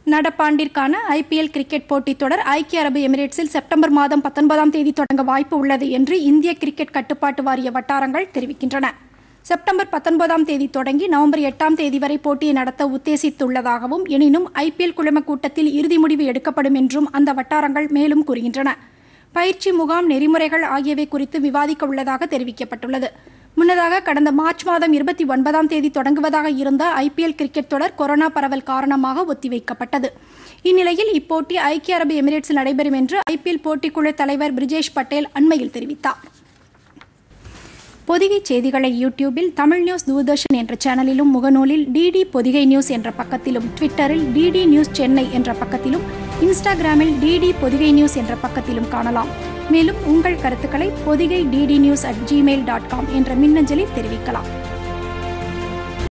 நடப்பாண்டிற்கான IPL cricket போட்டித் தொடர் ஐக்கிய அரபு எமிரேட்ஸில் செப்டம்பர் மாதம் பத்தொன்பதாம் தேதி தொடங்க வாய்ப்பு உள்ளது என்று இந்திய கிரிக்கெட் கட்டுப்பாட்டு வாரிய வட்டாரங்கள் தெரிவிக்கின்றன செப்டம்பர் பத்தொன்பதாம் தேதி தொடங்கி நவம்பர் எட்டாம் தேதி வரை போட்டியை நடத்த உத்தேசித்துள்ளதாகவும் எனினும் ஐபிஎல் குழும கூட்டத்தில் இறுதி முடிவு எடுக்கப்படும் என்றும் அந்த வட்டாரங்கள் மேலும் கூறுகின்றன பயிற்சி முகாம் நெறிமுறைகள் ஆகியவை குறித்து விவாதிக்க உள்ளதாக தெரிவிக்கப்பட்டுள்ளது முன்னதாக கடந்த மார்ச் மாதம் இருபத்தி ஒன்பதாம் தேதி தொடங்குவதாக இருந்த ஐபிஎல் கிரிக்கெட் தொடர் கொரோனா பரவல் காரணமாக ஒத்திவைக்கப்பட்டது இந்நிலையில் இப்போட்டி ஐக்கிய அரபு எமிரேட்ஸில் நடைபெறும் என்று ஐபிஎல் போட்டிக்குழு தலைவர் பிரிஜேஷ் பட்டேல் அண்மையில் தெரிவித்தார் பொதிகை செய்திகளை யூடியூபில் தமிழ் நியூஸ் தூர்தர்ஷன் என்ற சேனலிலும் முகநூலில் டிடி பொதிகை நியூஸ் என்ற பக்கத்திலும் ட்விட்டரில் டிடி நியூஸ் சென்னை என்ற பக்கத்திலும் இன்ஸ்டாகிராமில் டிடி பொதிகை நியூஸ் என்ற பக்கத்திலும் காணலாம் மேலும் உங்கள் கருத்துக்களை Podhigai DD news at Gmail dot com என்ற மின்னஞ்சலில் தெரிவிக்கலாம்